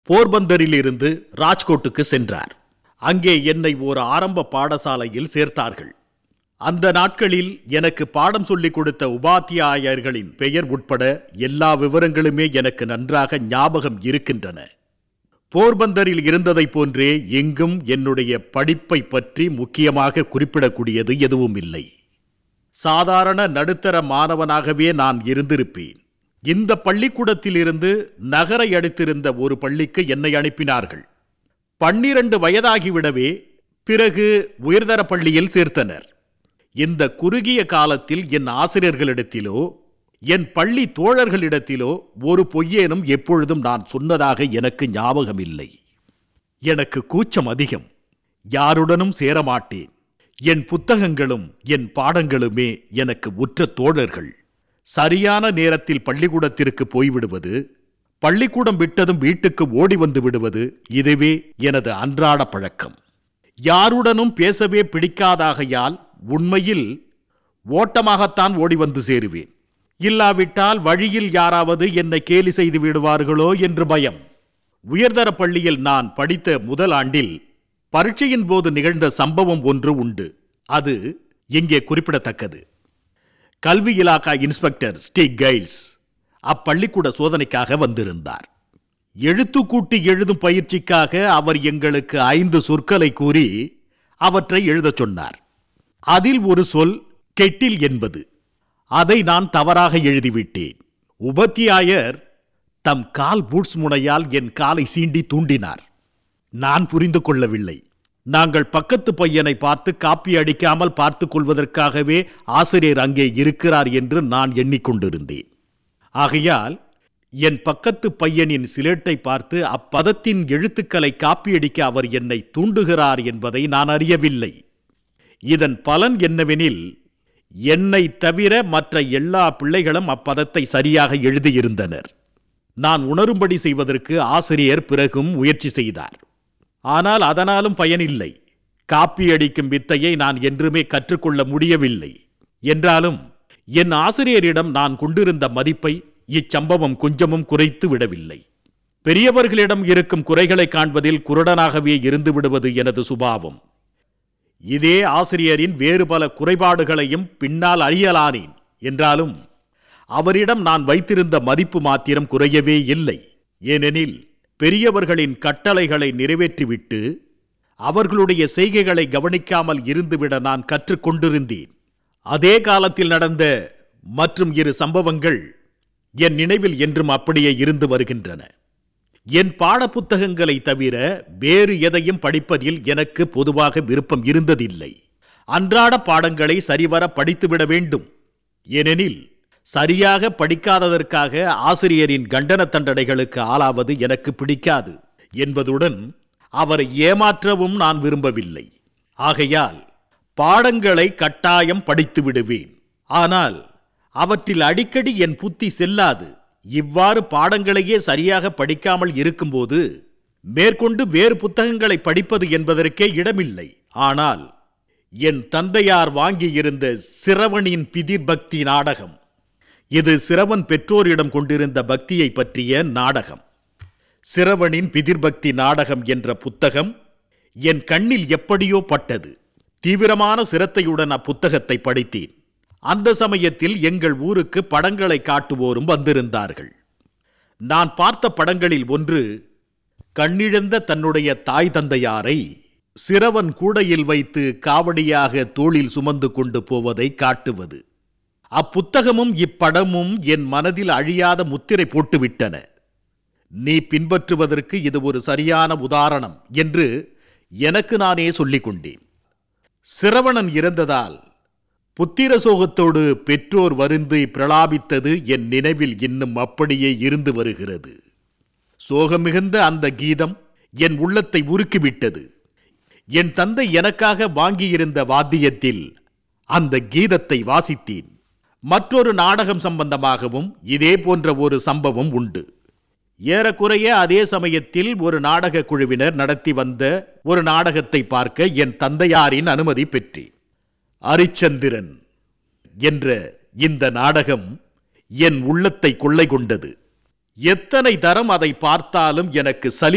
போர்பந்தரில் இருந்து ராஜ்கோட்டுக்கு சென்றார் அங்கே என்னை ஒரு ஆரம்ப பாடசாலையில் சேர்த்தார்கள் அந்த நாட்களில் எனக்கு பாடம் சொல்லிக் கொடுத்த உபாத்தியாயர்களின் பெயர் உட்பட எல்லா விவரங்களுமே எனக்கு நன்றாக ஞாபகம் இருக்கின்றன போர்பந்தரில் இருந்ததைப் போன்றே எங்கும் என்னுடைய படிப்பை பற்றி முக்கியமாக குறிப்பிடக்கூடியது எதுவும் இல்லை சாதாரண நடுத்தர மாணவனாகவே நான் இருந்திருப்பேன் இந்த பள்ளிக்கூடத்திலிருந்து நகரை அடுத்திருந்த ஒரு பள்ளிக்கு என்னை அனுப்பினார்கள் பன்னிரண்டு வயதாகிவிடவே பிறகு உயர்தர பள்ளியில் சேர்த்தனர் இந்த குறுகிய காலத்தில் என் ஆசிரியர்களிடத்திலோ என் பள்ளி தோழர்களிடத்திலோ ஒரு பொய்யேனும் எப்பொழுதும் நான் சொன்னதாக எனக்கு ஞாபகம் இல்லை எனக்கு கூச்சம் அதிகம் யாருடனும் சேரமாட்டேன் என் புத்தகங்களும் என் பாடங்களுமே எனக்கு உற்ற தோழர்கள் சரியான நேரத்தில் பள்ளிக்கூடத்திற்கு போய்விடுவது பள்ளிக்கூடம் விட்டதும் வீட்டுக்கு ஓடி வந்து விடுவது இதுவே எனது அன்றாட பழக்கம் யாருடனும் பேசவே பிடிக்காதாகையால் உண்மையில் ஓட்டமாகத்தான் ஓடி வந்து சேருவேன் இல்லாவிட்டால் வழியில் யாராவது என்னை கேலி செய்து விடுவார்களோ என்று பயம் உயர்தர பள்ளியில் நான் படித்த முதல் ஆண்டில் பரீட்சையின் போது நிகழ்ந்த சம்பவம் ஒன்று உண்டு அது இங்கே குறிப்பிடத்தக்கது கல்வி இலாக்கா இன்ஸ்பெக்டர் ஸ்டீக் கைல்ஸ் அப்பள்ளிக்கூட சோதனைக்காக வந்திருந்தார் எழுத்துக்கூட்டி எழுதும் பயிற்சிக்காக அவர் எங்களுக்கு ஐந்து சொற்களை கூறி அவற்றை எழுதச் சொன்னார் அதில் ஒரு சொல் கெட்டில் என்பது அதை நான் தவறாக எழுதிவிட்டேன் உபத்தியாயர் தம் கால் பூட்ஸ் முனையால் என் காலை சீண்டி தூண்டினார் நான் புரிந்து கொள்ளவில்லை நாங்கள் பக்கத்து பையனை பார்த்து காப்பி அடிக்காமல் பார்த்துக் கொள்வதற்காகவே ஆசிரியர் அங்கே இருக்கிறார் என்று நான் எண்ணிக்கொண்டிருந்தேன் ஆகையால் என் பக்கத்து பையனின் சிலேட்டை பார்த்து அப்பதத்தின் எழுத்துக்களை காப்பியடிக்க அவர் என்னை தூண்டுகிறார் என்பதை நான் அறியவில்லை இதன் பலன் என்னவெனில் என்னை தவிர மற்ற எல்லா பிள்ளைகளும் அப்பதத்தை சரியாக எழுதியிருந்தனர் நான் உணரும்படி செய்வதற்கு ஆசிரியர் பிறகும் முயற்சி செய்தார் ஆனால் அதனாலும் பயனில்லை காப்பி அடிக்கும் வித்தையை நான் என்றுமே கற்றுக்கொள்ள முடியவில்லை என்றாலும் என் ஆசிரியரிடம் நான் கொண்டிருந்த மதிப்பை இச்சம்பவம் கொஞ்சமும் குறைத்து விடவில்லை பெரியவர்களிடம் இருக்கும் குறைகளை காண்பதில் குருடனாகவே இருந்து விடுவது எனது சுபாவம் இதே ஆசிரியரின் வேறு பல குறைபாடுகளையும் பின்னால் அறியலானேன் என்றாலும் அவரிடம் நான் வைத்திருந்த மதிப்பு மாத்திரம் குறையவே இல்லை ஏனெனில் பெரியவர்களின் கட்டளைகளை நிறைவேற்றிவிட்டு அவர்களுடைய செய்கைகளை கவனிக்காமல் இருந்துவிட நான் கற்றுக்கொண்டிருந்தேன் அதே காலத்தில் நடந்த மற்றும் இரு சம்பவங்கள் என் நினைவில் என்றும் அப்படியே இருந்து வருகின்றன என் பாடப்புத்தகங்களை தவிர வேறு எதையும் படிப்பதில் எனக்கு பொதுவாக விருப்பம் இருந்ததில்லை அன்றாட பாடங்களை சரிவர படித்துவிட வேண்டும் ஏனெனில் சரியாக படிக்காததற்காக ஆசிரியரின் கண்டன தண்டனைகளுக்கு ஆளாவது எனக்கு பிடிக்காது என்பதுடன் அவரை ஏமாற்றவும் நான் விரும்பவில்லை ஆகையால் பாடங்களை கட்டாயம் படித்து விடுவேன் ஆனால் அவற்றில் அடிக்கடி என் புத்தி செல்லாது இவ்வாறு பாடங்களையே சரியாக படிக்காமல் இருக்கும்போது மேற்கொண்டு வேறு புத்தகங்களை படிப்பது என்பதற்கே இடமில்லை ஆனால் என் தந்தையார் வாங்கியிருந்த சிரவணின் பிதிர் பக்தி நாடகம் இது சிரவன் பெற்றோரிடம் கொண்டிருந்த பக்தியை பற்றிய நாடகம் சிரவனின் பிதிர்பக்தி நாடகம் என்ற புத்தகம் என் கண்ணில் எப்படியோ பட்டது தீவிரமான சிரத்தையுடன் அப்புத்தகத்தை படித்தேன் அந்த சமயத்தில் எங்கள் ஊருக்கு படங்களை காட்டுவோரும் வந்திருந்தார்கள் நான் பார்த்த படங்களில் ஒன்று கண்ணிழந்த தன்னுடைய தாய் தந்தையாரை சிரவன் கூடையில் வைத்து காவடியாக தோளில் சுமந்து கொண்டு போவதை காட்டுவது அப்புத்தகமும் இப்படமும் என் மனதில் அழியாத முத்திரை போட்டுவிட்டன நீ பின்பற்றுவதற்கு இது ஒரு சரியான உதாரணம் என்று எனக்கு நானே சொல்லிக் கொண்டேன் சிரவணன் இறந்ததால் புத்திர சோகத்தோடு பெற்றோர் வருந்து பிரலாபித்தது என் நினைவில் இன்னும் அப்படியே இருந்து வருகிறது சோகமிகுந்த அந்த கீதம் என் உள்ளத்தை உருக்கிவிட்டது என் தந்தை எனக்காக வாங்கியிருந்த வாத்தியத்தில் அந்த கீதத்தை வாசித்தேன் மற்றொரு நாடகம் சம்பந்தமாகவும் இதே போன்ற ஒரு சம்பவம் உண்டு ஏறக்குறைய அதே சமயத்தில் ஒரு நாடக குழுவினர் நடத்தி வந்த ஒரு நாடகத்தை பார்க்க என் தந்தையாரின் அனுமதி பெற்றேன் அரிச்சந்திரன் என்ற இந்த நாடகம் என் உள்ளத்தை கொள்ளை கொண்டது எத்தனை தரம் அதை பார்த்தாலும் எனக்கு சலி